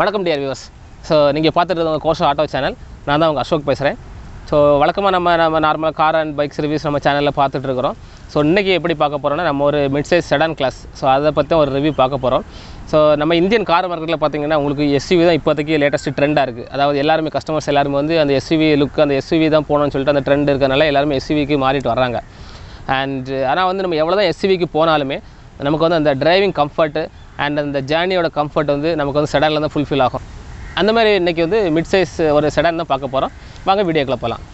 வணக்கம் dear viewers so நீங்கள் பார்த்துட்டு இருந்த கோஷோ ஆட்டோ சேனல் நான் தான் உங்கள் அசோக் பேசுகிறேன் ஸோ வழக்கமாக நம்ம நம்ம நார்மலாக கார் அண்ட் பைக்ஸ் ரிவ்யூஸ் நம்ம சேனலில் பார்த்துட்டு இருக்கிறோம் ஸோ இன்றைக்கி எப்படி பார்க்க போகிறோம்னா நம்ம ஒரு mid size sedan class so அதை பற்றி ஒரு ரிவ்யூ பார்க்க போகிறோம் ஸோ நம்ம இந்தியன் கார் மார்க்கெட்டில் பார்த்தீங்கன்னா உங்களுக்கு எஸ்யூவி தான் இப்போதைக்கு லேட்டஸ்ட் ட்ரெண்டாக இருக்குது அதாவது எல்லாருமே கஸ்டமர்ஸ் எல்லாருமே வந்து அந்த எஸ்யூவி லுக் அந்த எஸ்யூவி தான் போகணும்னு சொல்லிட்டு அந்த ட்ரெண்ட் இருக்கிறனால எல்லாருமே எஸ்யூவிக்கு மாறிட்டு வர்றாங்க அண்ட் ஆனால் வந்து நம்ம எவ்வளோ தான் எஸ்யூவிக்கு போனாலுமே நமக்கு வந்து அந்த டிரைவிங் கம்ஃபர்ட்டு அண்ட் அந்த ஜேர்னியோட கம்ஃபர்ட் வந்து நமக்கு வந்து செடானில் தான் ஃபுல்ஃபில் ஆகும் அந்த மாதிரி இன்றைக்கி வந்து மிட் சைஸ் ஒரு செடான் தான் பார்க்க போகிறோம் வாங்க வீடியோக்குள்ள போகலாம்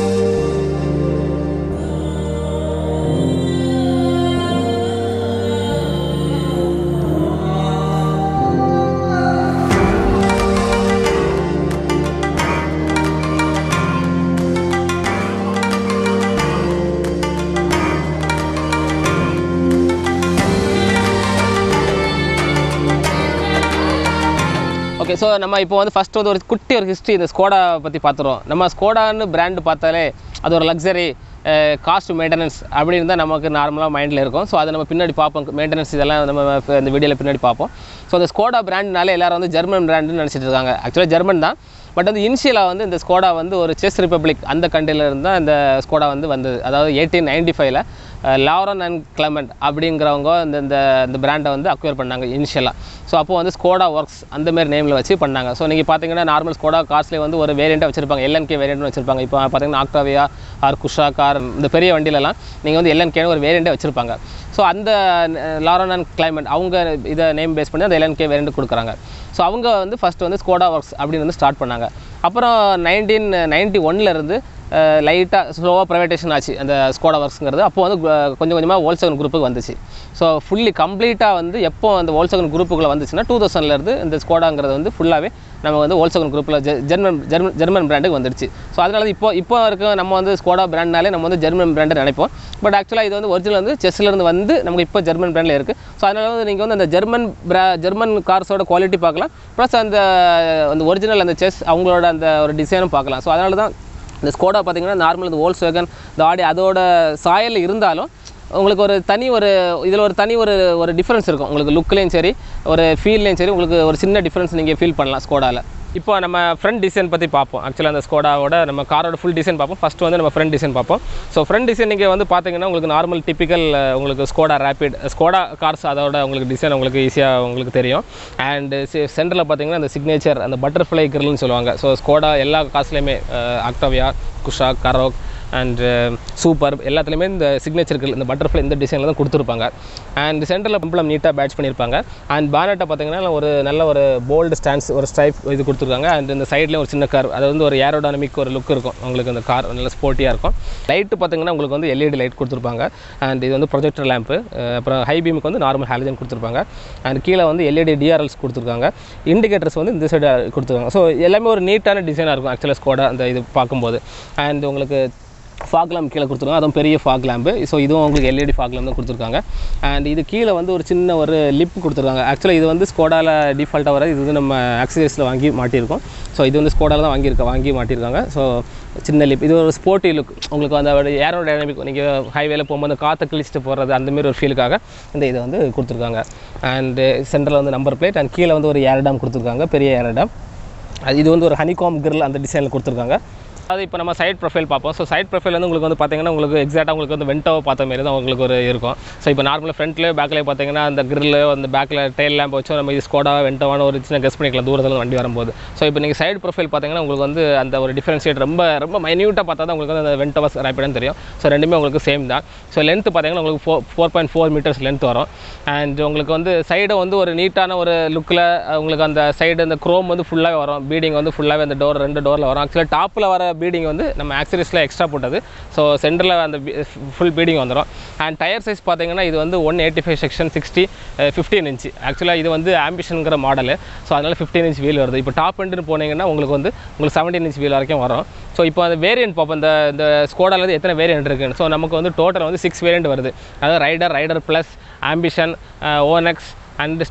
ஓகே ஸோ நம்ம இப்போ வந்து ஃபஸ்ட் வந்து ஒரு குட்டி ஒரு ஹிஸ்ட்ரி இந்த ஸ்கோடா பற்றி பார்த்துருவோம் நம்ம ஸ்கோடான்னு பிராண்டு பார்த்தாலே அது ஒரு லக்ஸரி காஸ்ட் மெயின்டெனன்ஸ் அப்படின்னு தான் நமக்கு நார்மலாக மைண்டில் இருக்கும் ஸோ அதை நம்ம பின்னாடி பார்ப்போம் மெயின்டெனன்ஸ் இதெல்லாம் நம்ம இப்ப இந்த வீடியோவில் பின்னாடி பார்ப்போம் ஸோ அந்த ஸ்கோடா பிராண்ட்னாலே எல்லாரும் வந்து ஜெர்மன் பிராண்டுன்னு நினச்சிட்டு இருக்காங்க ஆக்சுவலாக ஜெர்மன் தான் பட் வந்து இனிஷியலாக வந்து இந்த ஸ்கோடா வந்து ஒரு செஸ் ரிப்பப்ளிக் அந்த கண்ட்ரியில் இருந்து தான் இந்த ஸ்கோடா வந்து வந்தது அதாவது எயிட்டீன் நைன்டி ஃபைவ்ல லாரன் அண்ட் கிளமெண்ட் அப்படிங்கிறவங்க இந்த இந்த இந்த பிராண்டை வந்து அக்வயர் பண்ணாங்க இனிஷியலாக ஸோ அப்போ வந்து ஸ்கோடா ஒர்க்ஸ் அந்த மாதிரி நேமில் வச்சு பண்ணாங்க ஸோ நீங்கள் பார்த்தீங்கன்னா நார்மல் ஸ்கோடா கார்ஸ்லேயே வந்து ஒரு வேரியண்ட்டாக வச்சிருப்பாங்க எல்என்கே வேரியண்ட்னு வச்சிருப்பாங்க இப்போ பார்த்தீங்கன்னா ஆக்டாவியா ஆர் குஷா கார் இந்த பெரிய வண்டியிலலாம் நீங்கள் வந்து எல்என்கேன்னு ஒரு வேரியண்ட்டே வச்சிருப்பாங்க ஸோ அந்த லாரன் அண்ட் கிளைமேட் அவங்க இதை நேம் பேஸ் பண்ணி அந்த எல்என்கே வேரியண்ட் கொடுக்குறாங்க ஸோ அவங்க வந்து ஃபஸ்ட்டு வந்து ஸ்கோடா ஒர்க்ஸ் அப்படின்னு வந்து ஸ்டார்ட் பண்ணாங்க அப்புறம் நைன்டீன் நைன்ட்டி ஒன்லேருந்து லைட்டாக ஸ்லோவாக ப்ரைவேட்டேஷன் ஆச்சு அந்த ஸ்கோடா ஒர்க்ஸுங்கிறது அப்போ வந்து கு- கொஞ்சம் கொஞ்சமாக ஹோல்சேகன் குரூப்புக்கு வந்துச்சு ஸோ ஃபுல்லி கம்ப்ளீட்டாக வந்து எப்போ அந்த ஹோல்சேகன் குரூப்புக்குள்ளே வந்துச்சுன்னா டூ தௌசண்ட்லேருந்து இந்த ஸ்கோடாங்கிறது வந்து ஃபுல்லாகவே நம்ம வந்து ஹோல்சேகன் குரூப்பில் ஜெர்மன் ஜெர்மன் ஜெர்மன் பிராண்டுக்கு வந்துடுச்சு ஸோ அதனால இப்போ இப்போ இருக்க நம்ம வந்து ஸ்கோடா பிராண்ட்னாலே நம்ம வந்து ஜெர்மன் பிராண்டு நினைப்போம் பட் ஆக்சுவலாக இது வந்து ஒரிஜினல் வந்து செஸ்லேருந்து வந்து நமக்கு இப்போ ஜெர்மன் பிராண்டில் இருக்குது ஸோ அதனால வந்து நீங்கள் வந்து அந்த ஜெர்மன் பிரா ஜெர்மன் கார்ஸோட குவாலிட்டி பார்க்கலாம் ப்ளஸ் அந்த அந்த ஒரிஜினல் அந்த செஸ் அவங்களோட அந்த ஒரு டிசைனும் பார்க்கலாம் ஸோ அதனால தான் இந்த ஸ்கோடா பார்த்தீங்கன்னா நார்மல் இந்த ஓல்ஸ் வேகன் இந்த ஆடி அதோட சாயல் இருந்தாலும் உங்களுக்கு ஒரு தனி ஒரு இதில் ஒரு தனி ஒரு ஒரு டிஃப்ரென்ஸ் இருக்கும் உங்களுக்கு லுக்லேயும் சரி ஒரு ஃபீல்லையும் சரி உங்களுக்கு ஒரு சின்ன டிஃப்ரென்ஸ் நீங்கள் ஃபீல் பண்ணலாம் ஸ்கோடாவில் இப்போ நம்ம ஃப்ரண்ட் டிசைன் பற்றி பார்ப்போம் ஆக்சுவலாக அந்த ஸ்கோடாவோட நம்ம காரோட ஃபுல் டிசைன் பார்ப்போம் ஃபஸ்ட்டு வந்து நம்ம ஃப்ரண்ட் டிசைன் பார்ப்போம் ஸோ ஃப்ரண்ட் டிசைன் நீங்கள் வந்து பார்த்தீங்கன்னா உங்களுக்கு நார்மல் டிப்பிக்கல் உங்களுக்கு ஸ்கோடா ரேபிட் ஸ்கோடா கார்ஸ் அதோட உங்களுக்கு டிசைன் உங்களுக்கு ஈஸியாக உங்களுக்கு தெரியும் அண்ட் சென்டரில் பார்த்தீங்கன்னா அந்த சிக்னேச்சர் அந்த பட்டர்ஃப்ளை கிரில்னு சொல்லுவாங்க ஸோ ஸ்கோடா எல்லா காசுலையுமே Octavia Kushaq Karoq and Superb எல்லாத்துலேயுமே இந்த சிக்னேச்சர்கள் இந்த பட்டர்ஃப்ளை இந்த டிசைனில் தான் கொடுத்துருப்பாங்க அண்ட் சென்டரில் பம்பளம் நீட்டாக பேட்ச் பண்ணியிருப்பாங்க அண்ட் பேனட்டை பார்த்தீங்கன்னா ஒரு நல்ல ஒரு போல்டு ஸ்டாண்ட்ஸ் ஒரு ஸ்டைப் இது கொடுத்துருக்காங்க அண்ட் இந்த சைடில் ஒரு சின்ன கார் அது வந்து ஒரு ஏரோடானமிக் ஒரு லுக் இருக்கும் உங்களுக்கு அந்த கார் நல்ல ஸ்போர்ட்டியாக இருக்கும் லைட்டு பார்த்தீங்கன்னா உங்களுக்கு வந்து எல்இடி லைட் கொடுத்துருப்பாங்க அண்ட் இது வந்து ப்ரொஜெக்டர் லேம்ப்பு அப்புறம் ஹை பீமுக்கு வந்து நார்மல் ஹாலஜன் கொடுத்துருப்பாங்க அண்ட் கீழே வந்து எல்இடி டிஆர்எல்ஸ் கொடுத்துருக்காங்க இண்டிகேட்டர்ஸ் வந்து இந்த சைடு கொடுத்துருக்காங்க ஸோ எல்லாமே ஒரு நீட்டான டிசைனாக இருக்கும் ஆக்சுவலாக ஸ்கோடா அந்த இது பார்க்கும்போது அண்ட் உங்களுக்கு ஃபாக் லேம்ப் கீழே கொடுத்துருக்காங்க அதுவும் பெரிய ஃபாக் லேம்பு ஸோ இதுவும் உங்களுக்கு எல்இடி ஃபாக் லேம்ப் தான் கொடுத்துருக்காங்க அண்ட் இது கீழே வந்து ஒரு சின்ன ஒரு லிப் கொடுத்துருக்காங்க ஆக்சுவலாக இது வந்து ஸ்கோடாவில் டிஃபால்ட்டாக வர இது வந்து நம்ம ஆக்சசரிஸில் வாங்கி மாட்டியிருக்கோம் ஸோ இது வந்து ஸ்கோடாவில் தான் வாங்கியிருக்க வாங்கி மாட்டியிருக்காங்க ஸோ சின்ன லிப் இது ஒரு ஸ்போர்ட்டி லுக் உங்களுக்கு அந்த ஏரோ டைனமிக் நீங்கள் ஹைவேல போகும்போது அந்த காற்றை கிழிச்சிட்டு போகிறது அந்த மாதிரி ஒரு ஃபீலுக்காக இந்த இதை வந்து கொடுத்துருக்காங்க அண்டு சென்டரில் வந்து நம்பர் பிளேட் அண்ட் கீழே வந்து ஒரு ஏரடாம் கொடுத்துருக்காங்க பெரிய ஏரடாம் அது இது வந்து ஒரு ஹனிகாம் கிரில் அந்த டிசைனில் கொடுத்துருக்காங்க அது இப்போ நம்ம சைட் ப்ரொஃபைல் பார்ப்போம் ஸோ சைட் ப்ரொஃபைல் வந்து உங்களுக்கு வந்து பார்த்தீங்கன்னா உங்களுக்கு எக்ஸாக்டாக உங்களுக்கு வந்து வெண்டோவை பார்த்த மாதிரி தான் உங்களுக்கு ஒரு இருக்கும் ஸோ இப்போ நார்மலாக ஃப்ரண்ட்லேயே பேக்லேயே பார்த்தீங்கன்னா அந்த கிரில் அந்த பேக்கில் டெயில் லேம்ப் வச்சு நம்ம இது ஸ்கோடாவாக வெண்டோவான ஒரு சின்ன கெஸ் பண்ணிக்கலாம் தூரத்தில் இருந்து வண்டி வரும்போது ஸோ இப்போ நீங்கள் சைடு ப்ரொஃபைல் பார்த்தீங்கன்னா உங்களுக்கு வந்து அந்த ஒரு டிஃபரன்ஷியேட் ரொம்ப ரொம்ப மைன்யூட்டாக பார்த்தா தான் உங்களுக்கு வந்து அந்த வெண்டோவஸ் ரேப்பிடன் தெரியும் ஸோ ரெண்டுமே உங்களுக்கு சேம் தான் ஸோ லென்த் பார்த்தீங்கன்னா உங்களுக்கு four four point four metres length வரும் அண்ட் உங்களுக்கு வந்து சைடு வந்து ஒரு நீட்டான ஒரு லுக்கில் உங்களுக்கு அந்த சைடு அந்த க்ரோம் வந்து ஃபுல்லாகவே வரும் பீடிங் வந்து ஃபுல்லாகவே அந்த டோர் ரெண்டு டோரில் வரும் ஆக்சுவலாக டாப்பில் வர பீடிங் வந்து நம்ம ஆக்சரிஸில் எக்ஸ்ட்ரா போட்டது ஸோ சென்டரில் அந்த ஃபுல் பீடிங் வந்துடும் அண்ட் டயர் சைஸ் பார்த்தீங்கன்னா இது வந்து one eighty five section sixty fifteen inch ஆக்சுவலாக இது வந்து ஆம்பிஷனுங்கிற மாடலு ஸோ அதனால் ஃபிஃப்டீன் இன்ச் வீல் வருது இப்போ டாப் எண்டுன்னு போனீங்கன்னா உங்களுக்கு வந்து உங்களுக்கு செவன்டீன் இன்ச் வீல் வரைக்கும் வரும் ஸோ இப்போ அந்த வேரியன்ட் பார்ப்போம் இந்த இந்த ஸ்கோடால வந்து எத்தனை வேரியன்ட் இருக்குன்னு ஸோ நமக்கு வந்து டோட்டல் வந்து சிக்ஸ் வேரியன்ட் வருது அதாவது Rider Rider plus Ambition Onyx and Style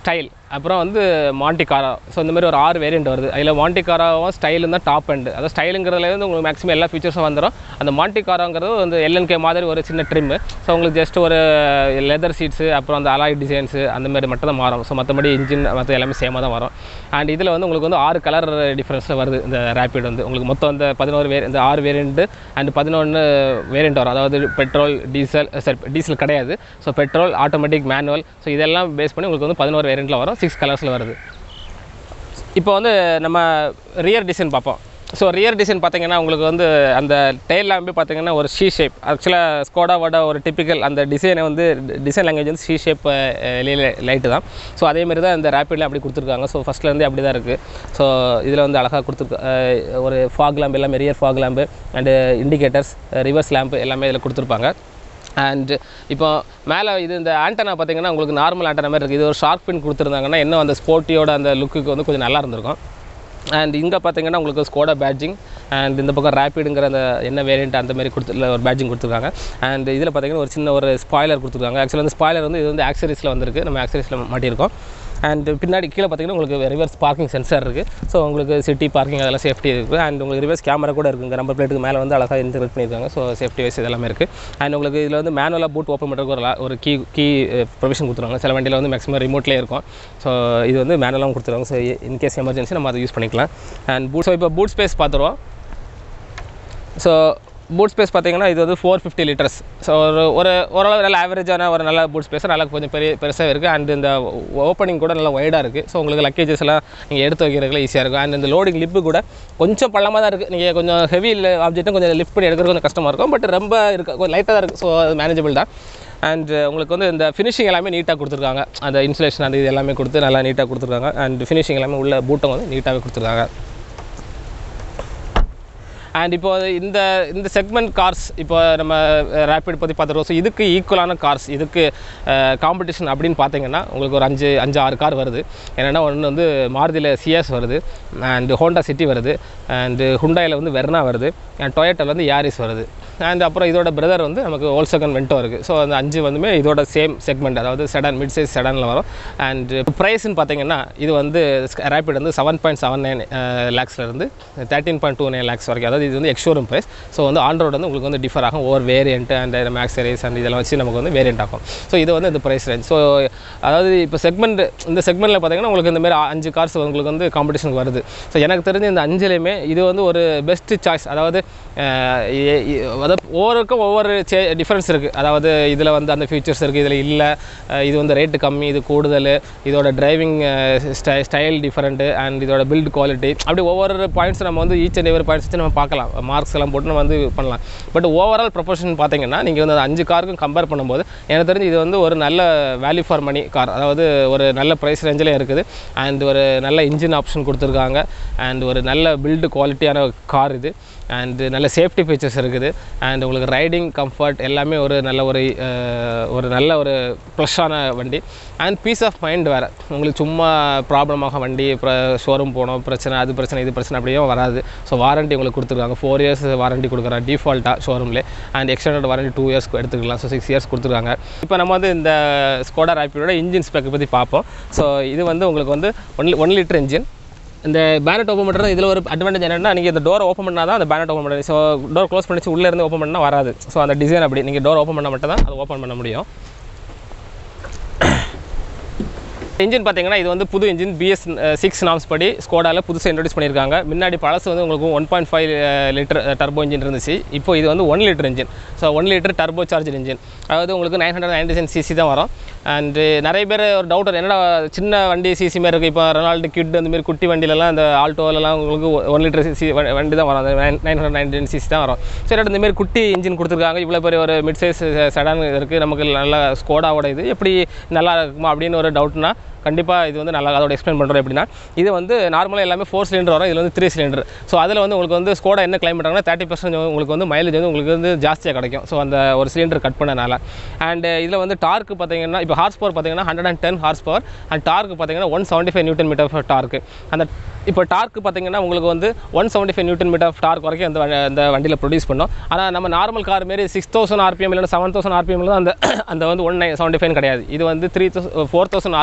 அப்புறம் வந்து மாண்டி காரா ஸோ இந்த மாதிரி ஒரு ஆறு வேரியண்ட் வருது அதில் மாண்டி காராவும் ஸ்டைலும் தான் டாப் எண்டு அதாவது ஸ்டைலுங்கிறதுல இருந்து உங்களுக்கு மேக்ஸிமம் எல்லா ஃபீச்சர்ஸும் வந்துடும் அந்த மாண்டி காராங்கிறது வந்து எல்என்கே மாதிரி ஒரு சின்ன ட்ரிம்மு ஸோ உங்களுக்கு ஜஸ்ட் ஒரு லெதர் சீட்ஸு அப்புறம் அந்த அலாய் டிசைன்ஸு அந்த மாதிரி மட்டும் தான் மாறும் ஸோ மற்றபடி இன்ஜின் மற்ற எல்லாமே சேமாக தான் வரும் அண்ட் இதில் வந்து உங்களுக்கு வந்து ஆறு கலர் டிஃப்ரென்ஸில் வருது இந்த ரேபிட் வந்து உங்களுக்கு மொத்தம் இந்த பதினோரு வே இந்த ஆறு வேரியண்ட்டு அண்ட் பதினொன்று வேரியண்ட் வரும் அதாவது பெட்ரோல் டீசல் சரி டீசல் கிடையாது so petrol automatic manual so இதெல்லாம் பேஸ் பண்ணி உங்களுக்கு வந்து பதினோரு வேரியண்ட்டில் வரும் சிக்ஸ் கலர்ஸில் வருது இப்போ வந்து நம்ம ரியர் டிசைன் பார்ப்போம் ஸோ ரியர் டிசைன் பார்த்தீங்கன்னா உங்களுக்கு வந்து அந்த டெயில் லேம்பே பார்த்தீங்கன்னா ஒரு ஷீ ஷேப் ஆக்சுவலாக ஸ்கோடாவோட ஒரு டிப்பிக்கல் அந்த டிசைனை வந்து டிசைன் லாங்குவேஜ் வந்து ஷீ ஷேப் லைட்டு தான் ஸோ அதேமாரி தான் இந்த ரேப்பிடில் அப்படி கொடுத்துருக்காங்க ஸோ ஃபஸ்ட்லேருந்தே அப்படி தான் இருக்குது ஸோ இதில் வந்து அழகாக கொடுத்துருக்க ஒரு ஃபாக் லேம்ப் எல்லாமே rear fog lamp and indicators reverse lamp எல்லாமே இதில் கொடுத்துருப்பாங்க அண்ட் இப்போ மேலே இது இந்த ஆண்டனா பார்த்தீங்கன்னா உங்களுக்கு நார்மல் ஆண்டனா மாதிரி இருக்குது இது ஒரு ஷார்க் பின் கொடுத்துருந்தாங்கன்னா இன்னும் அந்த ஸ்போர்ட்டியோட அந்த லுக்குக்கு வந்து கொஞ்சம் நல்லா இருந்திருக்கும் அண்ட் இங்கே பார்த்தீங்கன்னா உங்களுக்கு ஸ்கோடா பேட்ஜிங் அண்ட் இந்த பக்கம் ரேப்பிடுங்கிற அந்த என்ன வேரியண்ட் அந்த மாதிரி கொடுத்து இல்ல ஒரு பேட்ஜிங் கொடுத்துருக்காங்க அண்ட் இதில் பார்த்தீங்கன்னா ஒரு சின்ன ஒரு ஸ்பாய்லர் கொடுத்துருக்காங்க ஆக்சுவலாக வந்து ஸ்பாய்லர் வந்து இது வந்து ஆக்சரிஸில் வந்திருக்கு நம்ம ஆக்சரிஸில் மாட்டியிருக்கோம் அண்ட் பின்னாடி கீழே பார்த்தீங்கன்னா உங்களுக்கு ரிவர்ஸ் பார்க்கிங் சென்சார் இருக்குது ஸோ உங்களுக்கு சிட்டி பார்க்கிங் அதெல்லாம் சேஃப்டி இருக்குது அண்ட் உங்களுக்கு ரிவர்ஸ் கேமரா கூட இருக்குங்க நம்பர் பிளேட்டுக்கு மேலே வந்து அழகாக இன்டர்வெட் பண்ணியிருக்காங்க ஸோ சேஃப்டி வைஸ் இதெல்லாமே இருக்குது அண்ட் உங்களுக்கு இதில் வந்து மேனுவலாக பூட் ஓப்பன் பண்ணுறதுக்கு ஒரு la- ஒரு கீ கீ ப்ரொவிஷன் கொடுத்துருவாங்க சில வண்டியில் வந்து மேக்ஸிமம் ரிமோட்லேயே இருக்கும் ஸோ இது வந்து மேனுவலாகவும் கொடுத்துருவாங்க ஸோ இன்கேஸ் எமர்ஜென்சி நம்ம அதை யூஸ் பண்ணிக்கலாம் அண்ட் பூட் ஸோ இப்போ பூட் ஸ்பேஸ் பார்த்துருவோம் ஸோ பூட் ஸ்பேஸ் பார்த்தீங்கன்னா இது வந்து ஃபோர் ஃபிஃப்டி லிட்டர்ஸ் ஸோ ஒரு ஒரு ஓரளவு நல்ல ஆவரேஜான ஒரு நல்ல பூட் ஸ்பேஸ் நல்லா கொஞ்சம் பெரிய பெருசாக இருக்குது அண்ட் இந்த ஓப்பனிங் கூட நல்லா வைடாக இருக்குது ஸோ உங்களுக்கு லக்கேஜஸ் எல்லாம் நீங்கள் எடுத்து வைக்கிறதுக்குலாம் ஈஸியாக இருக்கும் அண்ட் இந்த லோடிங் லிப்பு கூட கொஞ்சம் பள்ளமாக தான் இருக்குது நீங்கள் கொஞ்சம் ஹெவி ஆப்ஜெக்ட்டும் கொஞ்சம் லிஃப்ட் பண்ணி எடுக்கிறது கொஞ்சம் கஷ்டமாக இருக்கும் பட் ரொம்ப இருக்கு கொஞ்சம் லைட்டாக தான் இருக்குது ஸோ அது மேனேஜபிள் தான் அண்ட் உங்களுக்கு வந்து இந்த ஃபினிஷிங் எல்லாமே நீட்டாக கொடுத்துருக்காங்க அந்த இன்சுலேஷன் அந்த இது எல்லாமே கொடுத்து நல்லா நீட்டாக கொடுத்துருக்காங்க அண்ட் ஃபினிஷிங் எல்லாமே உள்ள பூட்டம் வந்து நீட்டாகவே கொடுத்துருக்காங்க அண்ட் இப்போ இந்த இந்த செக்மெண்ட் கார்ஸ் இப்போ நம்ம ரேபிட் பற்றி பார்த்துருக்கோம் ஸோ இதுக்கு ஈக்குவலான கார்ஸ் இதுக்கு காம்படிஷன் அப்படின்னு பார்த்தீங்கன்னா உங்களுக்கு ஒரு அஞ்சு அஞ்சு ஆறு கார் வருது என்னென்னா ஒன்று வந்து மாருதியில் சிஎஸ் வருது அண்ட் ஹோண்டா சிட்டி வருது அண்டு ஹுண்டாயில் வந்து வெர்னா வருது அண்ட் டொயேட்டாவில் வந்து யாரிஸ் வருது அண்ட் அப்புறம் இதோட பிரதர் வந்து நமக்கு ஓல்சகன் வென்டோ இருக்குது ஸோ அந்த அஞ்சு வந்துமே இதோட சேம் செக்மெண்ட் அதாவது செடான் மிட் சைஸ் செடானில் வரும் அண்ட் ப்ரைஸ்ன்னு பார்த்தீங்கன்னா இது வந்து ரேபிட் வந்து செவன் பாயிண்ட் செவன் நைன் லேக்ஸ்லேருந்து thirteen point two nine lakhs வரைக்கும் அதாவது இது வந்து எக்ஷோரூம் ப்ரைஸ் ஸோ வந்து ஆன் ரோடு வந்து உங்களுக்கு வந்து டிஃபர் ஆகும் ஒவ்வொரு வேரியன்ட் அண்ட் நம்ம ஆக்சரிஸ் அண்ட் இதெல்லாம் வச்சு நமக்கு வந்து வேரியன்ட் ஆகும் ஸோ இது வந்து இந்த ப்ரைஸ் ரேஞ்ச் ஸோ அதாவது இப்போ செக்மெண்ட் இந்த செக்மெண்ட்டில் பார்த்தீங்கன்னா உங்களுக்கு இந்த மாதிரி அஞ்சு கார்ஸ் உங்களுக்கு வந்து காம்படிஷனுக்கு வருது ஸோ எனக்கு தெரிஞ்ச இந்த அஞ்சுலையுமே இது வந்து ஒரு பெஸ்ட் சாய்ஸ் அதாவது அஹ், எ- எ- அதாவது ஒவ்வொருக்கும் ஒவ்வொரு சே டிஃப்ரென்ஸ் இருக்குது அதாவது இதில் வந்து அந்த ஃபீச்சர்ஸ் இருக்குது இதில் இல்லை இது வந்து ரேட்டு கம்மி இது கூடுதல் இதோட டிரைவிங் ஸ்டை ஸ்டைல் டிஃப்ரெண்ட்டு அண்ட் இதோட பில்ட் குவாலிட்டி அப்படி ஒவ்வொரு பாயிண்ட்ஸ் நம்ம வந்து ஈச் அண்ட் எவரி பாயிண்ட்ஸ் வச்சு நம்ம பார்க்கலாம் மார்க்ஸ் எல்லாம் போட்டு நம்ம வந்து பண்ணலாம் பட் ஓவரால் ப்ரொபோஷன் பார்த்தீங்கன்னா நீங்கள் வந்து அந்த அஞ்சு காருக்கும் கம்பேர் பண்ணும்போது எனக்கு தெரிஞ்சு இது வந்து ஒரு நல்ல வேல்யூ ஃபார் மணி கார் அதாவது ஒரு நல்ல ப்ரைஸ் ரேஞ்சில் இருக்குது அண்ட் ஒரு நல்ல இன்ஜின் ஆப்ஷன் கொடுத்துருக்காங்க அண்ட் ஒரு நல்ல பில்டு குவாலிட்டியான கார் இது அண்ட் நல்ல சேஃப்டி ஃபீச்சர்ஸ் இருக்குது அண்ட் உங்களுக்கு ரைடிங் கம்ஃபர்ட் எல்லாமே ஒரு நல்ல ஒரு அஹ், ஒரு நல்ல ஒரு ப்ளஷ்ஷான வண்டி அண்ட் பீஸ் ஆஃப் மைண்ட் வேறு உங்களுக்கு சும்மா ப்ராப்ளமாக வண்டி ஷோரூம் போனோம் பிரச்சனை அது பிரச்சனை இது பிரச்சனை அப்படியே வராது ஸோ வாரண்டி உங்களுக்கு கொடுத்துருக்காங்க ஃபோர் இயர்ஸ் வாரண்டி கொடுக்குறாங்க டிஃபால்ட்டாக ஷோரூம்லே and extended warranty two years எடுத்துக்கலாம் ஸோ சிக்ஸ் இயர்ஸ் கொடுத்துருக்காங்க இப்போ நம்ம வந்து இந்த ஸ்கோடா ரேப்பிடோட இன்ஜின் ஸ்பெக்கை பற்றி பார்ப்போம் ஸோ இது வந்து உங்களுக்கு வந்து ஒன் ஒன் லிட்டர் இன்ஜின் இந்த பேனட் ஓப்பன் பண்ணுறது இதில் ஒரு அட்வான்டேஜ் என்னென்னா நீங்கள் இந்த டோர் ஓப்பன் பண்ணால் தான் அந்த பேனட் ஓப்பன் பண்ணி ஸோ டோர் க்ளோஸ் பண்ணிச்சு உள்ளே இருந்து ஓப்பன் பண்ணால் வராது ஸோ அந்த டிசைன் அப்படி நீங்கள் டோர் ஓப்பன் பண்ண மட்டும் தான் அது ஓப்பன் பண்ண முடியும் இன்ஜின் பார்த்தீங்கன்னா இது வந்து புது இன்ஜின் பிஎஸ் சிக்ஸ் நாம்ஸ் படி ஸ்கோடாவில் புதுசாக இன்ட்ரடியூஸ் பண்ணியிருக்காங்க முன்னாடி பழசு வந்து உங்களுக்கு one point five litre turbo engine இருந்துச்சு இப்போ இது வந்து one litre engine so one litre turbocharger engine அதாவது உங்களுக்கு nine hundred ninety seven CC தான் வரும் அண்டு நிறைய பேர் ஒரு டவுட் வரும் என்னடா சின்ன வண்டி சிசி மாதிரி இருக்குது இப்போ ரொனால்டு கிட் அந்த மாதிரி குட்டி வண்டியிலலாம் அந்த ஆல்டோலலாம் உங்களுக்கு ஒன் லிட்டர் சிசி வண்டி தான் வரும் அந்த நைன் ஹண்ட்ரட் நைன்டி சிசி தான் வரும் சரி இந்த மாதிரி குட்டி இன்ஜின் கொடுத்துருக்காங்க இவ்வளோ பெரிய ஒரு மிட் சைஸ் செடான் இருக்குது நமக்கு நல்ல ஸ்கோடாவோட இது எப்படி நல்லா இருக்குமா அப்படின்னு ஒரு டவுட்னா கண்டிப்பாக இது வந்து நல்லா அதோட எக்ஸ்பிளைன் பண்ணுறோம் எப்படின்னா இது வந்து நார்மலாக எல்லாமே ஃபோர் சிலிண்டர் வரும் இதில் வந்து த்ரீ சிலிண்டர் ஸோ அதில் வந்து உங்களுக்கு வந்து ஸ்கோடா என்ன கிளைம் பண்ணுறாங்கன்னா தேர்ட்டி பர்சன்ட் உங்களுக்கு வந்து மைலேஜ் வந்து உங்களுக்கு வந்து ஜாஸ்தியாக கிடைக்கும் ஸோ அந்த ஒரு சிலிண்டர் கட் பண்ணனால அண்ட் இதில் வந்து டார்க் பார்த்தீங்கன்னா இப்போ ஹார்ஸ் பவர் பார்த்தீங்கன்னா hundred and ten horsepower and torque பார்த்தீங்கன்னா one seventy five newton metre torque அந்த இப்போ டார்க் பார்த்தீங்கன்னா உங்களுக்கு வந்து one seventy five newton metre of torque வரைக்கும் அந்த வ- அந்த வண்டியில் ப்ரொடியூஸ் பண்ணும் ஆனால் நம்ம நார்மல் கார் மாரி சிக்ஸ் தௌசண்ட் ஆர்பிஎம் இல்லைன்னா செவன் தௌசண்ட் ஆர்பிஎம்ல தான் அந்த அந்த வந்து ஒன் நைன் செவன்ட்டி ஃபைவ் கிடையாது இது வந்து த்ரீ தௌசண்ட் ஃபோர் தௌசண்ட் ஆர்பிஎம்ல வந்துடும்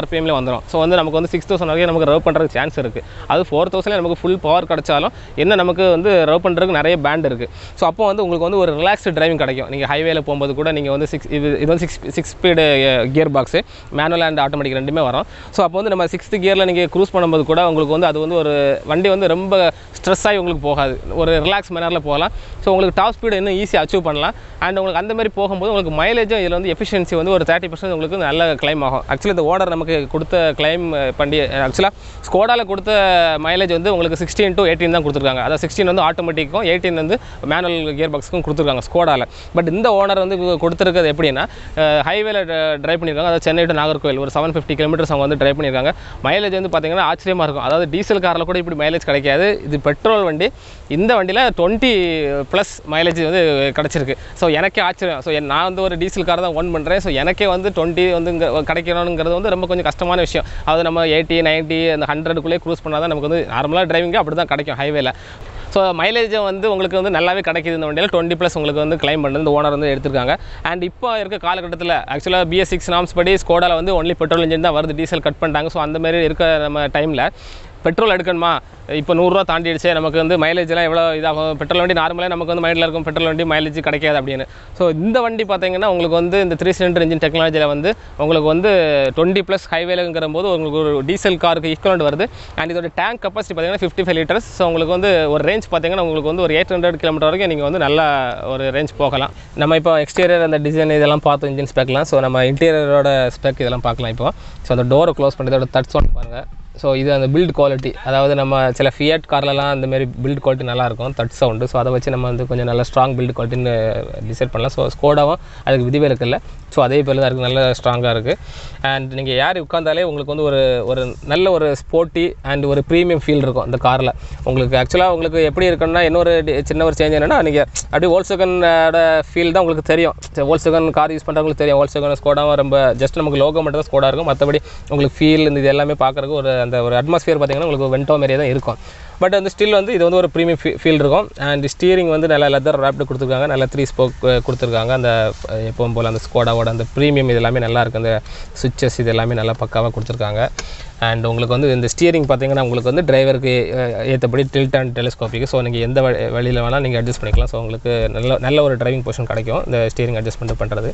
வந்துடும் ஸோ வந்து நமக்கு வந்து சிக்ஸ் தௌசண்ட் வரைக்கும் நமக்கு ரவ் பண்ணுறதுக்கு சான்ஸ் இருக்குது அது ஃபோர் தௌசண்ட்ல நமக்கு ஃபுல் பவர் கிடச்சாலும் என்ன நமக்கு வந்து ரவ் பண்ணுறதுக்கு நிறைய பேண்ட் இருக்குது ஸோ அப்போ வந்து உங்களுக்கு வந்து ஒரு ரிலாக்ஸ்டு டிரைவிங் கிடைக்கும் நீங்கள் ஹைவேல போகும்போது கூட நீங்கள் வந்து சிக்ஸ் இது இது வந்து six six speed gearbox manual and automatic ரெண்டுமே வரும் ஸோ அப்போ வந்து நம்ம சிக்ஸ்த் கியரில் நீங்கள் க்ரூஸ் பண்ணும்போது கூட உங்களுக்கு வந்து அது வந்து ஒரு வண்டி வந்து ரொம்ப ஸ்ட்ரெஸ் ஆகி உங்களுக்கு போகாது ஒரு ரிலாக்ஸ் மேனரில் போகலாம் ஸோ உங்களுக்கு டாப் ஸ்பீடு இன்னும் ஈஸியாக அச்சீவ் பண்ணலாம் அண்ட் உங்களுக்கு அந்த மாதிரி போகும்போது உங்களுக்கு மைலேஜும் இதில் வந்து எஃபிஷியன்சி வந்து ஒரு தேர்ட்டி பர்சன்ட் உங்களுக்கு நல்ல கிளைம் ஆகும் ஆக்சுவலி இந்த ஓடர் நமக்கு கொடுத்த கிளைம் பண்ணி ஆக்சுவலாக ஸ்கோடாவில் கொடுத்த மைலேஜ் வந்து உங்களுக்கு சிக்ஸ்டீன் டு எயிட்டீன் தான் கொடுத்துருக்காங்க அதாவது சிக்ஸ்டீன் வந்து ஆட்டோமேட்டிக்கும் எயிட்டீன் வந்து மேனுவல் கியர் பாக்ஸுக்கும் கொடுத்துருக்காங்க ஸ்கோடாவில் பட் இந்த ஓனர் வந்து கொடுத்துருக்கிறது எப்படின்னா ஹைவேல ட்ரைவ் பண்ணியிருக்காங்க அதாவது சென்னை டு நாகர்கோவில் ஒரு செவன் ஃபிஃப்டி கிலோமீட்டர்ஸ் அவங்க வந்து ட்ரைவ் பண்ணியிருக்காங்க மைலேஜ் வந்து பார்த்தீங்கன்னா ஆச்சரியமாக இருக்கும் அதாவது டீசல் காரில் கூட இப்படி மைலேஜ் கிடைக்காது இது பெட்ரோல் வண்டி இந்த வண்டியில் டுவெண்ட்டி ப்ளஸ் மைலேஜ் வந்து கிடச்சிருக்கு ஸோ எனக்கே ஆச்சரியம் ஸோ நான் வந்து ஒரு டீசல் கார் தான் ஓன் பண்ணுறேன் ஸோ எனக்கே வந்து டுவெண்ட்டி வந்து இங்க கிடைக்கணுங்கிறது வந்து ரொம்ப கொஞ்சம் கஷ்டமான விஷயம் அது நம்ம எயிட்டி நைன்ட்டி அந்த ஹண்ட்ரடுக்குள்ளே க்ரூஸ் பண்ணால் தான் நமக்கு வந்து நார்மலாக டிரைவிங்கே அப்படி தான் கிடைக்கும் ஹைவேல ஸோ மைலேஜ் வந்து உங்களுக்கு வந்து நல்லாவே கிடைக்குது இந்த வண்டியில் டுவெண்ட்டி ப்ளஸ் உங்களுக்கு வந்து கிளைம் பண்ணது இந்த ஓனர் வந்து எடுத்திருக்காங்க அண்ட் இப்போ இருக்க காலகட்டத்தில் ஆக்சுவலாக பிஎஸ் சிக்ஸ் நாம்ஸ் படி ஸ்கோடாவில் வந்து ஒன்லி பெட்ரோல் இன்ஜின் தான் வருது டீசல் கட் பண்ணிட்டாங்க ஸோ அந்த மாதிரி இருக்க நம்ம டைமில் பெட்ரோல் எடுக்கணுமா இப்போ நூறுரூவா தாண்டிடுச்சு நமக்கு வந்து மைலேஜ்லாம் எவ்வளோ இதாகும் பெட்ரோல் வண்டி நார்மலாக நமக்கு வந்து மைண்டில் இருக்கும் பெட்ரோல் வண்டி மைலேஜ் கிடைக்காது அப்படின்னு ஸோ இந்த வண்டி பார்த்தீங்கன்னா உங்களுக்கு வந்து இந்த த்ரீ சிலிண்டர் இன்ஜின் டெக்னாலஜியில் வந்து உங்களுக்கு வந்து டுவெண்ட்டி ப்ளஸ் ஹைவேலுங்கிற போது உங்களுக்கு ஒரு டீசல் காருக்கு ஈக்குவலண்ட் வருது அண்ட் இதோட டேங்க் கெப்பாசிட்டி பார்த்தீங்கன்னா ஃபிஃப்டி ஃபைவ் லிட்டர்ஸ் ஸோ உங்களுக்கு வந்து ஒரு ரேஞ்ச் பார்த்தீங்கன்னா உங்களுக்கு வந்து ஒரு எயிட் ஹண்ட்ரட் கிலோமீட்டர் வரைக்கும் நீங்கள் வந்து நல்ல ஒரு ரேஞ்ச் போகலாம் நம்ம இப்போ எக்ஸ்டீரியர் அந்த டிசைன் இதெல்லாம் பார்த்தோம் இன்ஜின் ஸ்பெக்லாம் ஸோ நம்ம இன்டீரியரோட ஸ்பெக் இதெல்லாம் பார்க்கலாம் இப்போ ஸோ அந்த டோரை க்ளோஸ் பண்ணி இதோட தட்ஸ் ஒன் பாருங்கள் ஸோ இது அந்த பில்ட் குவாலிட்டி அதாவது நம்ம சில ஃபியட் கார்லலாம் அந்த மாதிரி பில்ட் குவாலிட்டி நல்லாயிருக்கும் தட் சவுண்டு ஸோ அதை வச்சு நம்ம வந்து கொஞ்சம் நல்ல ஸ்ட்ராங் பில்ட் குவாலிட்டின்னு டிசைட் பண்ணலாம் ஸோ ஸ்கோடாவும் அதுக்கு விதிவிலக்கு இல்லை ஸோ அதே பேர் தான் இருக்குது நல்ல ஸ்ட்ராங்காக இருக்குது அண்ட் நீங்கள் யார் உட்காந்தாலே உங்களுக்கு வந்து ஒரு ஒரு நல்ல ஒரு ஸ்போர்ட்டி அண்ட் ஒரு ப்ரீமியம் ஃபீல் இருக்கும் அந்த காரில் உங்களுக்கு ஆக்சுவலாக உங்களுக்கு எப்படி இருக்குன்னா இன்னொரு டி- சின்ன ஒரு சேஞ்ச் என்னென்னா நீங்கள் அப்படியே ஓல்சகனோட ஃபீல் தான் உங்களுக்கு தெரியும் ஓல்சகன் கார் யூஸ் பண்ணுறவங்களுக்கு தெரியும் ஓல்சகன் ஸ்கோடாவும் ரொம்ப ஜஸ்ட் நமக்கு லோகோ மட்டும் தான் ஸ்கோடா இருக்கும் மற்றபடி உங்களுக்கு ஃபீல் இந்த இது எல்லாமே பார்க்குறதுக்கு ஒரு அந்த ஒரு அட்மாஸ்பியர் பார்த்தீங்கன்னா உங்களுக்கு வெண்டோ மாதிரியே தான் இருக்கும் பட் வந்து ஸ்டில் வந்து இது வந்து ஒரு ப்ரீமியம் ஃபீல் இருக்கும் அண்ட் ஸ்டீரிங் வந்து நல்ல லெதர் ரேப்டு கொடுத்துருக்காங்க நல்ல த்ரீ ஸ்போக் கொடுத்துருக்காங்க அந்த அஹ், எப்பவும் போல் அந்த ஸ்கோடாவோட அந்த ப்ரீமியம் இது எல்லாமே நல்லா இருக்குது அந்த சுவிச்சஸ் இது எல்லாமே நல்லா பக்காவாக கொடுத்துருக்காங்க அண்ட் உங்களுக்கு வந்து இந்த ஸ்டியரிங் பார்த்தீங்கன்னா உங்களுக்கு வந்து டிரைவருக்கு ஏற்றபடி டில்ட் அண்ட் டெலிஸ்கோப்பிக்கு ஸோ நீங்கள் எந்த வழி- வழியில் வேணால் நீங்கள் அட்ஜஸ்ட் பண்ணிக்கலாம் ஸோ உங்களுக்கு நல்ல நல்ல ஒரு டிரைவிங் பொசிஷன் கிடைக்கும் இந்த ஸ்டியரிங் அட்ஜஸ்ட்மெண்ட் பண்ணுறது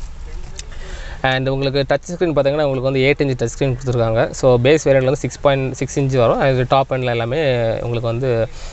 அண்ட் உங்களுக்கு டச் ஸ்க்ரீன் பார்த்தீங்கன்னா உங்களுக்கு வந்து எயிட் இன்ச் டச் ஸ்க்ரீன் கொடுத்துருக்காங்க ஸோ பேஸ் வேரியன்ட்ல வந்து சிக்ஸ் பாயிண்ட் சிக்ஸ் இன்ச் வரும் அது டாப் எண்டில் எல்லாமே உங்களுக்கு வந்து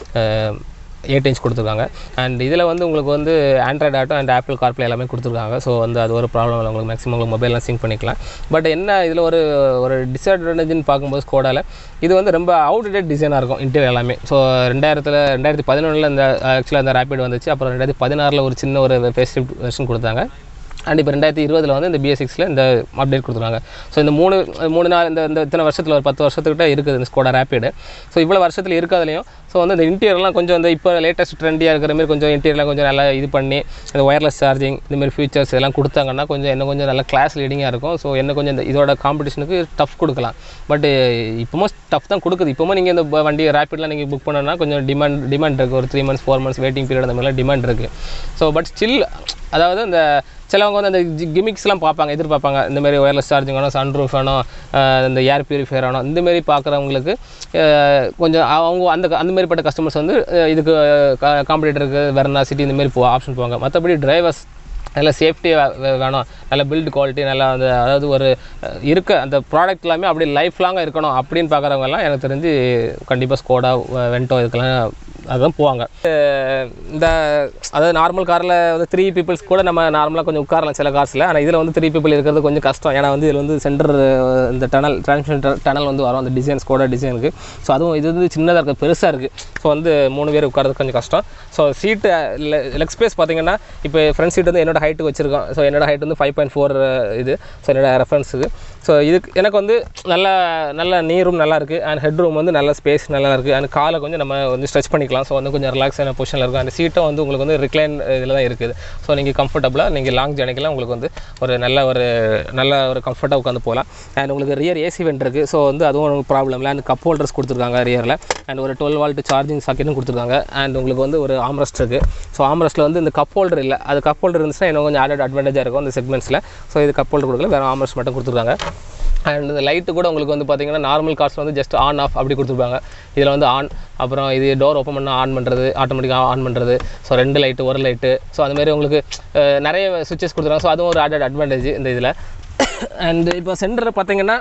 எயிட் இன்ச் கொடுத்துருக்காங்க அண்ட் இதில் வந்து உங்களுக்கு வந்து Android Auto and Apple CarPlay எல்லாமே கொடுத்துருக்காங்க ஸோ வந்து அது ஒரு ப்ராப்ளம் இல்லை உங்களுக்கு மேக்ஸிமம் உங்களுக்கு மொபைல்லாம் சிங்க் பண்ணிக்கலாம் பட் என்ன இதில் ஒரு ஒரு டிஸ்அட்வான்டேஜ்னு பார்க்கும்போது ஸ்கோடாவில் இது வந்து ரொம்ப அவுடேட் டிசைனாக இருக்கும் இன்டீரியர் எல்லாமே ஸோ ரெண்டாயிரத்தில் ரெண்டாயிரத்தி பதினொன்றில் இந்த ஆக்சுவலாக அந்த ரேபிட் வந்துச்சு அப்புறம் ரெண்டாயிரத்தி பதினாறில் ஒரு சின்ன ஒரு ஃபேஸ் வெர்ஷன் கொடுத்தாங்க அண்ட் இப்போ ரெண்டாயிரத்தி இருபதில் வந்து இந்த பிஎஸ் சிக்ஸில் இந்த அப்டேட் கொடுத்துருக்காங்க ஸோ இந்த மூணு மூணு நாள் இந்த இந்த இத்தனை வருஷத்தில் ஒரு பத்து வருஷத்துக்கிட்ட இருக்குது இந்த ஸ்கோடா ரேப்பிடு ஸோ இவ்வளோ வருஷத்தில் இருக்கிறதுலையும் ஸோ வந்து இந்த இன்டீரியர்லாம் கொஞ்சம் இந்த இப்போ லேட்டஸ்ட் ட்ரெண்டியாக இருக்கிற மாதிரி கொஞ்சம் இன்டீரியர்லாம் கொஞ்சம் நல்லா இது பண்ணி இந்த ஒயர்லெஸ் சார்ஜிங் இந்தமாரி ஃபீச்சர்ஸ் இதெல்லாம் கொடுத்தாங்கன்னா கொஞ்சம் இன்னும் கொஞ்சம் நல்லா கிளாஸ் லீடிங்காக இருக்கும் ஸோ என்ன கொஞ்சம் இந்த இதோட காம்படிஷனுக்கு டஃப் கொடுக்கலாம் பட் இப்போவும் டஃப் தான் கொடுக்குது இப்போவும் நீங்கள் இந்த ப- வண்டி ரேப்பிட்லாம் நீங்கள் புக் பண்ணணும்னா கொஞ்சம் டிமாண்ட் டிமாண்ட் இருக்குது ஒரு three months four months waiting period அந்த மாதிரிலாம் டிமாண்ட் இருக்குது ஸோ பட் ஸ்டில் அதாவது இந்த சிலவங்க வந்து அந்த கிமிக்ஸ்லாம் பார்ப்பாங்க எதிர்பார்ப்பாங்க இந்த மாதிரி ஒயர்லெஸ் சார்ஜிங் வேணும் சன்ரூஃப் வேணும் அஹ் இந்த ஏர் பியூரிஃபையர் வேணும் இந்த மாதிரி பார்க்குறவங்களுக்கு கொஞ்சம் அவங்க அந்த அந்த மாதிரிப்பட்ட கஸ்டமர்ஸ் வந்து அஹ் இதுக்கு காம்படிட்டருக்கு வெர்னா சிட்டி இந்த மாதிரி போ ஆப்ஷன் போவாங்க மற்றபடி டிரைவர்ஸ் நல்ல சேஃப்டி வேணும் நல்ல பில்ட் குவாலிட்டி நல்லா அந்த அதாவது ஒரு அஹ், இருக்க அந்த ப்ராடக்ட் எல்லாமே அப்படியே லைஃப் லாங்காக இருக்கணும் அப்படின்னு பார்க்குறவங்க எல்லாம் எனக்கு தெரிஞ்சு கண்டிப்பாக ஸ்கோடா வென்டோ இதுக்கெல்லாம் அதுதான் போவாங்க அஹ், இந்த அதாவது நார்மல் காரில் வந்து த்ரீ பீப்புள்ஸ் கூட நம்ம நார்மலாக கொஞ்சம் உட்காரலாம் சில கார்ஸில் ஆனால் இதில் வந்து த்ரீ பீப்புள் இருக்கிறது கொஞ்சம் கஷ்டம் ஏன்னா வந்து இதில் வந்து சென்டர் இந்த டனல் டிரான்ஸ்மிஷன் டனல் வந்து வரும் அந்த டிசைன் ஸ்கோடா டிசைனுக்கு ஸோ அதுவும் இது வந்து சின்னதாக இருக்குது பெருசாக இருக்குது ஸோ வந்து மூணு பேர் உட்காரது கொஞ்சம் கஷ்டம் ஸோ சீட்டு லெக் ஸ்பேஸ் பார்த்தீங்கன்னா இப்போ ஃப்ரண்ட் சீட் வந்து என்னோட ஹைட்டுக்கு வச்சிருக்கோம் ஸோ என்னோட ஹைட் வந்து ஃபைவ் பாயிண்ட் ஃபோர் இது ஸோ என்னோட ரெஃபரன்ஸுக்கு ஸோ இதுக்கு எனக்கு வந்து நல்ல நல்ல நீரும் நல்லா இருக்குது அண்ட் ஹெட் ரூம் வந்து நல்ல ஸ்பேஸ் நல்லா இருக்குது அண்ட் காலை கொஞ்சம் நம்ம வந்து ஸ்ட்ரெச் பண்ணிக்கலாம் ஸோ வந்து கொஞ்சம் ரிலாக்ஸான பொசிஷனில் இருக்கும் அந்த சீட்டும் வந்து உங்களுக்கு வந்து ரிக்ளைன் இதில் தான் இருக்குது ஸோ நீங்கள் கம்ஃபர்டபுளாக நீங்கள் லாங் ஜர்னிக்கெல்லாம் உங்களுக்கு வந்து ஒரு நல்ல ஒரு நல்ல ஒரு கம்ஃபர்ட்டாக உட்காந்து போகலாம் அண்ட் உங்களுக்கு ரியர் ஏசி வெண்ட் இருக்குது ஸோ வந்து அதுவும் ப்ராப்ளம் இல்லை அண்ட் கப் ஹோல்டர்ஸ் கொடுத்துருக்காங்க ரியரில் அண்ட் ஒரு டுவெல் வால்ட் சார்ஜிங் சாக்கெட்டும் கொடுத்துருக்காங்க அண்ட் உங்களுக்கு வந்து ஒரு ஆம்ரஸ்ட் இருக்குது ஸோ ஆம்ரஸ்ட்டில் வந்து இந்த கப் ஹோல்டர் இல்லை அது கப் ஹோல்டர் இருந்துச்சுன்னா இன்னும் கொஞ்சம் ஆடட் அட்வான்டேஜாக இருக்கும் இந்த செக்மெண்ட்ஸில் ஸோ இது கப் ஹோல்டர் கொடுக்கல வேறு ஆம்ரஸ்ட் மட்டும் கொடுத்துருக்காங்க அண்ட் இந்த லைட்டு கூட உங்களுக்கு வந்து பார்த்தீங்கன்னா நார்மல் கார்ஸ் வந்து ஜஸ்ட் ஆன் ஆஃப் அப்படி கொடுத்துருப்பாங்க இதில் வந்து ஆன் அப்புறம் இது டோர் ஓப்பன் பண்ணால் ஆன் பண்ணுறது ஆட்டோமேட்டிக்காக ஆன் பண்ணுறது ஸோ ரெண்டு லைட்டு ஒரு லைட்டு ஸோ அந்த மாதிரி உங்களுக்கு அஹ், நிறைய சுவிச்சஸ் கொடுத்துருக்காங்க ஸோ அதுவும் ஒரு ஆடட் அட்வான்டேஜ் இந்த இதில் அண்ட் இப்போ சென்டர் பார்த்தீங்கன்னா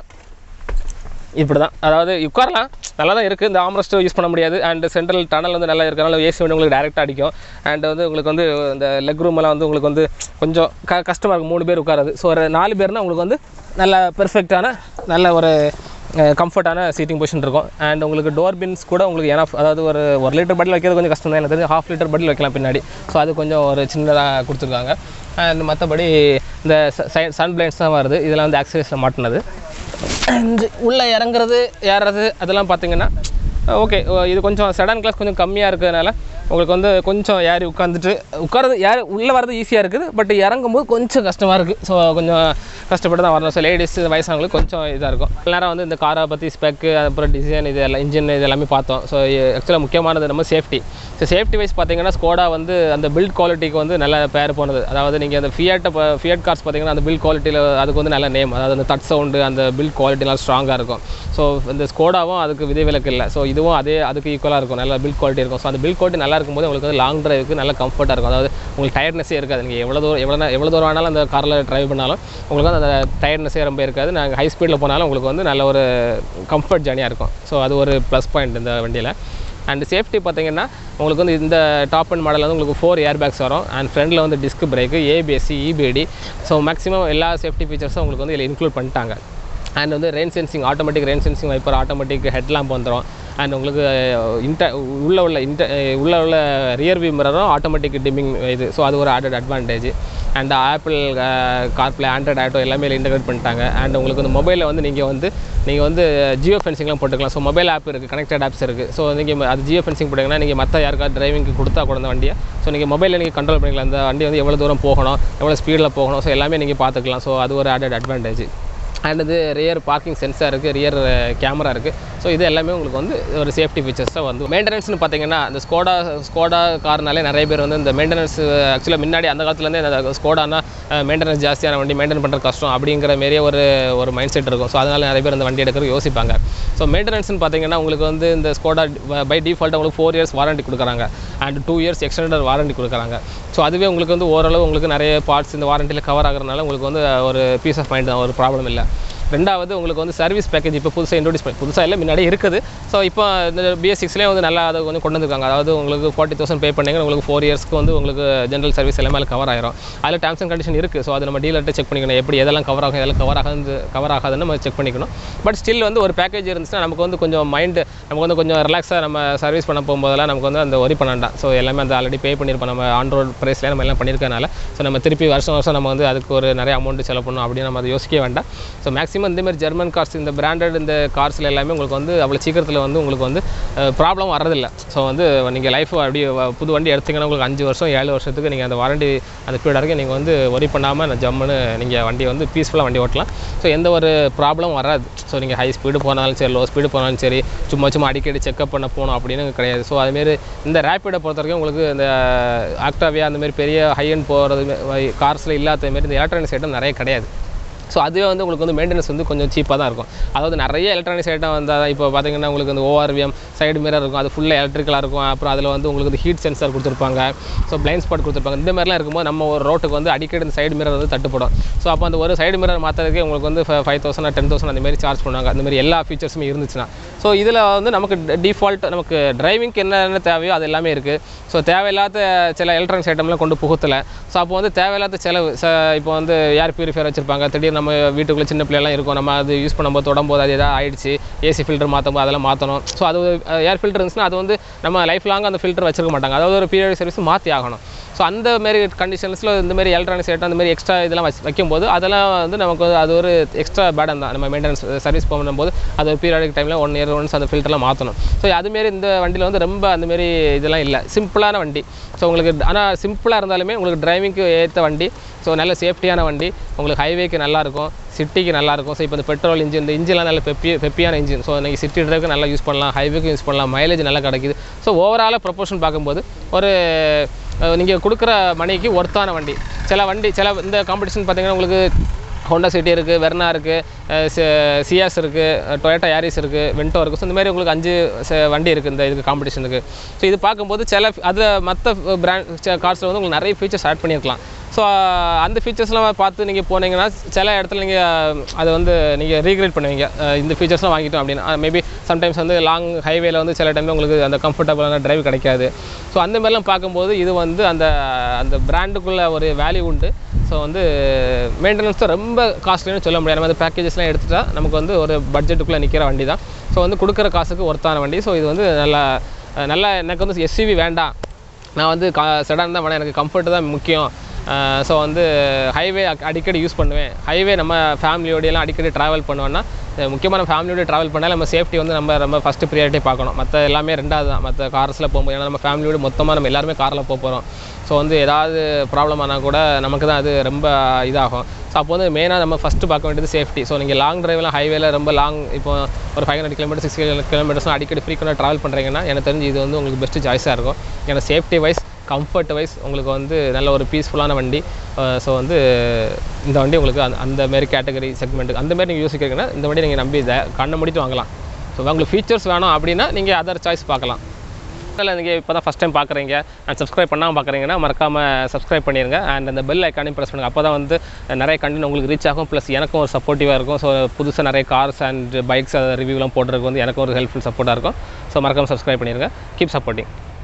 இப்படி தான் அதாவது உட்காரலாம் நல்லா தான் இருக்குது இந்த ஆம்ரஸ்ட் யூஸ் பண்ண முடியாது அண்ட் சென்ட்ரல் டனல் வந்து நல்லா இருக்கனால ஏசி வந்து உங்களுக்கு டேரெக்டாக அடிக்கும் அண்ட் வந்து உங்களுக்கு வந்து இந்த லெக் ரூமெல்லாம் வந்து உங்களுக்கு வந்து கொஞ்சம் க கஷ்டமாக இருக்கும் மூணு பேர் உட்காராது ஸோ ஒரு நாலு பேர்னா உங்களுக்கு வந்து நல்ல பெர்ஃபெக்டான நல்ல ஒரு கம்ஃபர்ட்டான சீட்டிங் பொசிஷன் இருக்கும் அண்ட் உங்களுக்கு டோர் பின்ஸ் கூட உங்களுக்கு ஏன்னா அதாவது ஒரு ஒரு லிட்டர் பாட்டில் வைக்கிறது கொஞ்சம் கஷ்டம் தான் எனக்கு தெரிஞ்சு ஹாஃப் லிட்டர் பாட்டில் வைக்கலாம் பின்னாடி ஸோ அது கொஞ்சம் ஒரு சின்னதாக கொடுத்துருக்காங்க அண்ட் மற்றபடி இந்த சன் பிளைண்ட்ஸ் தான் வருது இதெல்லாம் வந்து ஆக்சரிஸில் மாட்டினது அண்ட் உள்ளே இறங்குறது ஏறுறது அதெல்லாம் பார்த்தீங்கன்னா ஓகே இது கொஞ்சம் செடான் கிளாஸ் கொஞ்சம் கம்மியாக இருக்கிறதுனால உங்களுக்கு வந்து கொஞ்சம் ஏறி உட்காந்துட்டு உட்காரது ஏறி உள்ளே வரது ஈஸியாக இருக்குது பட் இறங்கும்போது கொஞ்சம் கஷ்டமாக இருக்குது ஸோ கொஞ்சம் கஷ்டப்பட்டு தான் வரணும் ஸோ லேடிஸ் வயசானவங்களுக்கு கொஞ்சம் இதாக இருக்கும் எல்லாரும் வந்து இந்த காரை பற்றி ஸ்பெக்கு அப்புறம் டிசைன் இது எல்லாம் இன்ஜின் இது எல்லாமே பார்த்தோம் ஸோ ஆக்சுவலாக முக்கியமானது நம்ம சேஃப்டி ஸோ சேஃப்டி வைஸ் பார்த்தீங்கன்னா ஸ்கோடா வந்து அந்த பில்ட் குவாலிட்டிக்கு வந்து நல்ல பேர் போனது அதாவது நீங்கள் அந்த ஃபியட்டை ஃபியட் கார்ஸ் பார்த்தீங்கன்னா அந்த பில்ட் குவாலிட்டியில் அதுக்கு வந்து நல்ல நேம் அதாவது அந்த தட் சவுண்டு அந்த பில்ட் குவாலிட்டிலாம் ஸ்ட்ராங்காக இருக்கும் ஸோ இந்த ஸ்கோடாவும் அதுக்கு விதிவிலக்கு இல்லை ஸோ இதுவும் அதே அதுக்கு ஈக்குவலாக இருக்கும் நல்ல பில்ட் குவாலிட்டி இருக்கும் ஸோ அந்த பில்ட் குவாலிட்டி நல்லா இருக்கும்போது உங்களுக்கு வந்து லாங் டிரைவுக்கு நல்ல கம்ஃபர்ட்டாக இருக்கும் அதாவது உங்களுக்கு டயர்ட்னஸே இருக்காது நீங்கள் எவ்வளோ தூரம் எவ்வளோ நே- எவ்வளோ தூரம் வேணாலும் அந்த காரில் டிரைவ் பண்ணாலும் உங்களுக்கு வந்து அந்த டயர்ட்னஸே ரொம்ப இருக்காது நாங்கள் ஹை ஸ்பீடில் போனாலும் உங்களுக்கு வந்து நல்ல ஒரு கம்ஃபர்ட் ஜேர்னியாக இருக்கும் ஸோ அது ஒரு ப்ளஸ் பாயிண்ட் இந்த வண்டியில் அண்ட் சேஃப்டி பார்த்தீங்கன்னா உங்களுக்கு வந்து இந்த டாப் அண்ட் மாடலில் வந்து உங்களுக்கு ஃபோர் ஏர் பேக்ஸ் வரும் அண்ட் ஃப்ரண்டில் வந்து disc brake ABS EBD so maximum எல்லா சேஃப்டி ஃபீச்சர்ஸும் உங்களுக்கு வந்து இதில் இன்க்ளூட் பண்ணிட்டாங்க அண்ட் வந்து rain sensing automatic rain sensing wiper automatic head lamp வந்துடும் அண்ட் உங்களுக்கு இன்ட உள்ள உள்ள இன்ட உள்ள உள்ள ரியர் வியூ மிரரும் ஆட்டோமேட்டிக் டிம்மிங் இது ஸோ அது ஒரு added advantage and Apple CarPlay Android Auto எல்லாமே இன்டகிரேட் பண்ணிட்டாங்க அண்ட் உங்களுக்கு வந்து மொபைலில் வந்து நீங்கள் வந்து நீங்கள் வந்து ஜியோ ஃபென்சிங்லாம் போட்டுக்கலாம் ஸோ மொபைல் ஆப் இருக்குது கனெக்டட் ஆப்ஸ் இருக்குது ஸோ நீங்கள் அது ஜியோ ஃபென்சிங் போட்டிங்கன்னா நீங்கள் மற்ற யாருக்காவது டிரைவிங்க்கு கொடுத்தா கூட அந்த வண்டியை ஸோ நீங்கள் மொபைலில் நீங்கள் கண்ட்ரோல் பண்ணிக்கலாம் அந்த வண்டி வந்து எவ்வளோ தூரம் போகணும் எவ்வளோ ஸ்பீடில் போகணும் ஸோ எல்லாமே நீங்கள் பார்த்துக்கலாம் ஸோ அது ஒரு ஆடட் அட்வான்டேஜ் அண்ட் இது ரியர் பார்க்கிங் சென்சார் இருக்குது ரியர் கேமரா இருக்குது ஸோ இது எல்லாமே உங்களுக்கு வந்து ஒரு சேஃப்டி ஃபீச்சர்ஸாக வந்து மெயின்டெனன்ஸ்னு பார்த்தீங்கன்னா அந்த ஸ்கோடா ஸ்கோடா கார்னாலே நிறைய பேர் வந்து இந்த மெயின்டெனன்ஸ் ஆக்சுவலாக முன்னாடி அந்த காலத்துலேருந்தே இந்த ஸ்கோடானா மெயின்டெனன்ஸ் ஜாஸ்தியான வண்டி மெயின்டைன் பண்ணுறது கஷ்டம் அப்படிங்கிற மாரியே ஒரு ஒரு மைண்ட் செட் இருக்கும் ஸோ அதனால் நிறைய பேர் இந்த வண்டி எடுக்கிறது யோசிப்பாங்க ஸோ மெயின்டெனன்ஸ்னு பார்த்தீங்கன்னா உங்களுக்கு வந்து இந்த ஸ்கோடா பை டிஃபால்ட் உங்களுக்கு ஃபோர் இயர்ஸ் வாரண்டி கொடுக்குறாங்க and two years extended warranty கொடுக்குறாங்க ஸோ அதுவே உங்களுக்கு வந்து ஓரளவு உங்களுக்கு நிறைய பார்ட்ஸ் இந்த வாரண்டியில் கவர் ஆகுறதுனால உங்களுக்கு வந்து ஒரு பீஸ் ஆஃப் மைண்ட் தான் ஒரு ப்ராப்ளம் இல்லை ரெண்டாவது உங்களுக்கு வந்து சர்வீஸ் பேக்கேஜ் இப்போ புதுசாக இன்ட்ரோடியூஸ் பண்ணி புதுசாக இல்லை முன்னாடி இருக்குது ஸோ இப்போ இந்த பிஎஸ் சிக்ஸ்லேயே வந்து நல்லா அதை கொஞ்சம் கொண்டு வந்திருக்காங்க அதாவது உங்களுக்கு ஃபார்ட்டி தௌசண்ட் பே பண்ணீங்க உங்களுக்கு ஃபோர் இயர்ஸ்க்கு வந்து உங்களுக்கு ஜென்ரல் சர்வீஸ் எல்லாமே கவர் ஆயிரும் அதில் டேர்ம்ஸ் அண்ட் கண்டிஷன் இருக்குது ஸோ அது நம்ம டீலர்கிட்ட செக் பண்ணிக்கணும் எப்படி எதெல்லாம் கவர் ஆகும் எதெல்லாம் கவர் ஆகாது கவர் ஆகாதுன்னு நம்ம செக் பண்ணிக்கணும் பட் ஸ்டில் வந்து ஒரு பேக்கேஜ் இருந்துச்சுன்னா நமக்கு வந்து கொஞ்சம் மைண்டு நமக்கு வந்து கொஞ்சம் ரிலாக்ஸாக நம்ம சர்வீஸ் பண்ண போகும்போதெல்லாம் நமக்கு வந்து அந்த ஒரி பண்ண வேண்டாம் ஸோ எல்லாமே அந்த ஆல்ரெடி பே பண்ணியிருப்போம் நம்ம ஆன் ரோட் ப்ரைஸ்லேயே நம்ம எல்லாம் பண்ணியிருக்கனால ஸோ நம்ம திருப்பி வருஷம் வருஷம் நம்ம வந்து அதுக்கு ஒரு நிறைய அமௌண்ட் செலவு பண்ணணும் அப்படின்னு நம்ம அதை யோசிக்க வேண்டாம் ஸோ மேக்ஸிமம் இந்த மாதிரி ஜெர்மன் கார்ஸ் இந்த பிராண்டட் இந்த கார்ஸில் எல்லாமே உங்களுக்கு வந்து அவ்வளோ சீக்கிரத்தில் வந்து உங்களுக்கு வந்து ப்ராப்ளம் வரதில்லை ஸோ வந்து நீங்கள் லைஃப் அப்படி வ- புது வண்டி எடுத்தீங்கன்னா உங்களுக்கு அஞ்சு வருஷம் ஏழு வருஷத்துக்கு நீங்கள் அந்த வாரண்டி அந்த பீரியட் வரைக்கும் நீங்கள் வந்து ஒரி பண்ணாமல் ஜம்முன்னு நீங்கள் வண்டியை வந்து பீஸ்ஃபுல்லாக வண்டி ஓட்டலாம் ஸோ எந்த ஒரு ப்ராப்ளம் வராது ஸோ நீங்கள் ஹை ஸ்பீடு போனாலும் சரி லோ ஸ்பீடு போனாலும் சரி சும்மா சும்மா அடிக்கடி செக்அப் பண்ண போகணும் அப்படின்னு கிடையாது ஸோ அதுமாரி இந்த ரேப்பிடை பொறுத்த வரைக்கும் உங்களுக்கு இந்த ஆக்டாவியா அந்த மாதிரி பெரிய ஹை அண்ட் போகிறது கார்ஸில் இல்லாத மாரி இந்த எலக்ட்ரானிக்ஸ் ஐட்டம் நிறைய கிடையாது ஸோ அதுவே வந்து உங்களுக்கு வந்து மெயின்டெனன்ஸ் வந்து கொஞ்சம் சீப்பாக தான் இருக்கும் அதாவது நிறைய எலக்ட்ரானிக்ஸ் ஐட்டம் வந்தால் இப்போ பார்த்தீங்கன்னா உங்களுக்கு இந்த ஓஆர்விஎம் சைடு மிரர் இருக்கும் அது ஃபுல்லாக எலக்ட்ரிக்கலாக இருக்கும் அப்புறம் அதில் வந்து உங்களுக்கு வந்து ஹீட் சென்சார் கொடுத்துருப்பாங்க ஸோ பிளைண்ட் ஸ்பாட் கொடுத்துருப்பாங்க இந்த மாதிரிலாம் இருக்கும்போது நம்ம ஒரு ரோட்டுக்கு வந்து அடிக்கடி இந்த சைடு மிரர் வந்து தட்டுப்படும் ஸோ அப்போ அந்த ஒரு சைடு மிரர் மாற்றுறதுக்கு உங்களுக்கு வந்து ஃபைவ் தௌசண்ட் டென் தௌசண்ட் அந்த மாதிரி சார்ஜ் பண்ணுவாங்க அந்த மாதிரி எல்லா ஃபீச்சர்ஸுமே இருந்துச்சுன்னா ஸோ இதில் வந்து நமக்கு டிஃபால்ட் நமக்கு டிரைவிங்க்கு என்னென்ன தேவையோ அது எல்லாமே இருக்குது ஸோ தேவையில்லாத சில எலக்ட்ரானிக்ஸ் ஐட்டம்லாம் கொண்டு புகுத்தலை ஸோ அப்போ வந்து தேவையில்லாத செலவு ச இப்போ வந்து ஏர் பியூரிஃபையர் வச்சுருப்பாங்க திடீர்னு நம்ம வீட்டுக்குள்ளே சின்ன பிள்ளைலாம் இருக்கும் நம்ம அது யூஸ் பண்ணும்போது தொடும்போது அது எதாவது ஆயிடுச்சு ஏசி ஃபில்டர் மாற்றும் அதெல்லாம் மாற்றணும் ஸோ அது ஏர் ஃபில்டர் இருந்துச்சுன்னா அது வந்து நம்ம லைஃப் லாங் அந்த ஃபில்டர் வச்சிருக்க மாட்டாங்க அதாவது ஒரு பீரியட் சர்வீஸ் மாற்றி ஆகணும் ஸோ அந்த மாரி கண்டிஷன்ஸில் இந்த மாதிரி எலக்ட்ரானிக்ஸ் ஐட்டம் அந்த மாதிரி எக்ஸ்ட்ரா இதெல்லாம் வச்சு வைக்கும்போது அதெல்லாம் வந்து நமக்கு வந்து அது ஒரு எக்ஸ்ட்ரா பேடன் தான் நம்ம மெயின்டெனன்ஸ் சர்வீஸ் பண்ணும்போது அது ஒரு பீரியாடிக் டைமில் ஒன் இயர் ஒன்ஸ் அந்த ஃபில்டர்லாம் மாற்றணும் ஸோ அதுமாரி இந்த வண்டியில் வந்து ரொம்ப அந்தமாரி இதெல்லாம் இல்லை சிம்பிளான வண்டி ஸோ உங்களுக்கு ஆனால் சிம்பிளாக இருந்தாலுமே உங்களுக்கு டிரைவிங்க்கு ஏற்ற வண்டி ஸோ நல்ல சேஃப்டியான வண்டி உங்களுக்கு ஹைவேக்கு நல்லாயிருக்கும் சிட்டிக்கு நல்லாயிருக்கும் ஸோ இப்போ இந்த பெட்ரோல் இன்ஜின் இந்த இன்ஜின்லாம் நல்ல பெப்பி பெப்பியான இன்ஜின் ஸோ நீங்கள் சிட்டி டிரைவுக்கு நல்லா யூஸ் பண்ணலாம் ஹைவேக்கு யூஸ் பண்ணலாம் மைலேஜ் நல்லா கிடைக்குது ஸோ ஓவராலாக ப்ரொபோர்ஷன் பார்க்கும்போது ஒரு நீங்கள் கொடுக்குற மணிக்கு ஒர்த்தான வண்டி சில வண்டி சில இந்த காம்படிஷன் பார்த்தீங்கன்னா உங்களுக்கு ஹோண்டா சிட்டி இருக்குது வெர்னா இருக்குது சியாஸ் இருக்குது டொயோட்டா யாரிஸ் இருக்குது வென்டோ இருக்குது ஸோ இந்த மாதிரி உங்களுக்கு அஞ்சு ச- வண்டி இருக்குது இந்த இதுக்கு காம்படிஷனுக்கு ஸோ இது பார்க்கும்போது சில அதில் மற்ற பிராண்ட் கார்ஸில் வந்து உங்களுக்கு நிறைய ஃபீச்சர்ஸ் ஆட் பண்ணியிருக்கலாம் ஸோ அந்த ஃபீச்சர்ஸ்லாம் பார்த்து நீங்கள் போனீங்கன்னா சில இடத்துல நீங்கள் அதை வந்து நீங்கள் ரீக்ரியேட் பண்ணுவீங்க அஹ் இந்த ஃபீச்சர்ஸ்லாம் வாங்கிட்டோம் அப்படின்னா மேபி சம்டைம்ஸ் வந்து லாங் ஹைவேல வந்து சில டைம் உங்களுக்கு அந்த கம்ஃபர்டபுளான டிரைவ் கிடைக்காது ஸோ அந்த மாதிரிலாம் பார்க்கும்போது இது வந்து அந்த அந்த பிராண்டுக்குள்ள ஒரு வேல்யூ உண்டு ஸோ வந்து மெயின்டெனன்ஸ் தான் ரொம்ப காஸ்ட்லின்னு சொல்ல முடியாது நம்ம அந்த பேக்கேஜஸ்லாம் எடுத்துட்டா நமக்கு வந்து ஒரு பட்ஜெட்டுக்குள்ளே நிற்கிற வண்டி தான் ஸோ வந்து கொடுக்குற காசுக்கு ஒர்த்தான வண்டி ஸோ இது வந்து நல்லா நல்லா எனக்கு வந்து எஸ்யூவி வேண்டாம் நான் வந்து கா செடான் தான் வேணாம் எனக்கு கம்ஃபர்ட் தான் முக்கியம் ஸோ வந்து ஹைவே அடிக்கடி யூஸ் பண்ணுவேன் ஹைவே நம்ம ஃபேமிலியோடையெல்லாம் அடிக்கடி ட்ராவல் பண்ணுவேன்னா அஹ் முக்கியமாக நம்ம ஃபேமிலியோட ட்ராவல் பண்ணால் நம்ம சேஃப்டி வந்து நம்ம ரொம்ப ஃபஸ்ட்டு ப்ரியாரிட்டி பார்க்கணும் மற்ற எல்லாமே ரெண்டாவது தான் மற்ற கார்ஸில் போகும்போது ஏன்னா நம்ம ஃபேமிலியோட மொத்தமாக நம்ம எல்லாருமே காரில் போக போகிறோம் ஸோ வந்து ஏதாவது ப்ராப்ளம் ஆனால் கூட நமக்கு தான் அது ரொம்ப இதாகும் ஸோ அப்போ வந்து மெயினாக நம்ம ஃபஸ்ட்டு பார்க்க வேண்டியது சேஃப்டி ஸோ நீங்கள் லாங் டிரைவ்லாம் ஹைவேல ரொம்ப லாங் இப்போ ஒரு ஃபைவ் ஹண்ட்ரட் கிலோமீட்டர் சிக்ஸ் கிலோமீட்டர்ஸ்லாம் அடிக்கடி ஃப்ரீக்வெண்ட்டாக ட்ராவல் பண்ணுறீங்கன்னா எனக்கு தெரிஞ்சு இது வந்து உங்களுக்கு பெஸ்ட்டு சாய்ஸாக இருக்கும் ஏன்னா சேஃப்டி வைஸ் கம்ஃபர்ட் வைஸ் உங்களுக்கு வந்து நல்ல ஒரு பீஸ்ஃபுல்லான வண்டி ஸோ வந்து இந்த வண்டி உங்களுக்கு அந்த அந்த மாதிரி கேட்டகரி செக்மெண்ட்டுக்கு அந்த மாதிரி நீங்கள் யோசிக்கிறீங்கன்னா இந்த வண்டி நீங்கள் நம்பி இதை கண்ணை முடிட்டு வாங்கலாம் ஸோ உங்களுக்கு ஃபீச்சர்ஸ் வேணும் அப்படின்னா நீங்கள் அதர் சாய்ஸ் பார்க்கலாம் இல்லை நீங்கள் இப்போ தான் ஃபஸ்ட் டைம் பார்க்குறீங்க அண்ட் சப்ஸ்கிரைப் பண்ணாமல் பார்க்குறீங்கன்னா மறக்காமல் சப்ஸ்கிரைப் பண்ணிடுங்க அண்ட் அந்த பெல் ஐக்கானையும் ப்ரெஸ் பண்ணுங்கள் அப்போ தான் வந்து நிறைய கண்டென்ட் உங்களுக்கு ரீச் ஆகும் ப்ளஸ் எனக்கும் ஒரு சப்போர்ட்டிவாக இருக்கும் ஸோ புதுசாக நிறைய கார்ஸ் அண்ட் பைக்ஸ் ரிவ்யூலாம் போடுறதுக்கு வந்து எனக்கும் ஒரு ஹெல்ப்ஃபுல் சப்போர்ட்டாக இருக்கும் ஸோ மறக்காமல் சப்ஸ்கிரைப் பண்ணிடுங்க கீப் சப்போர்ட்டிங்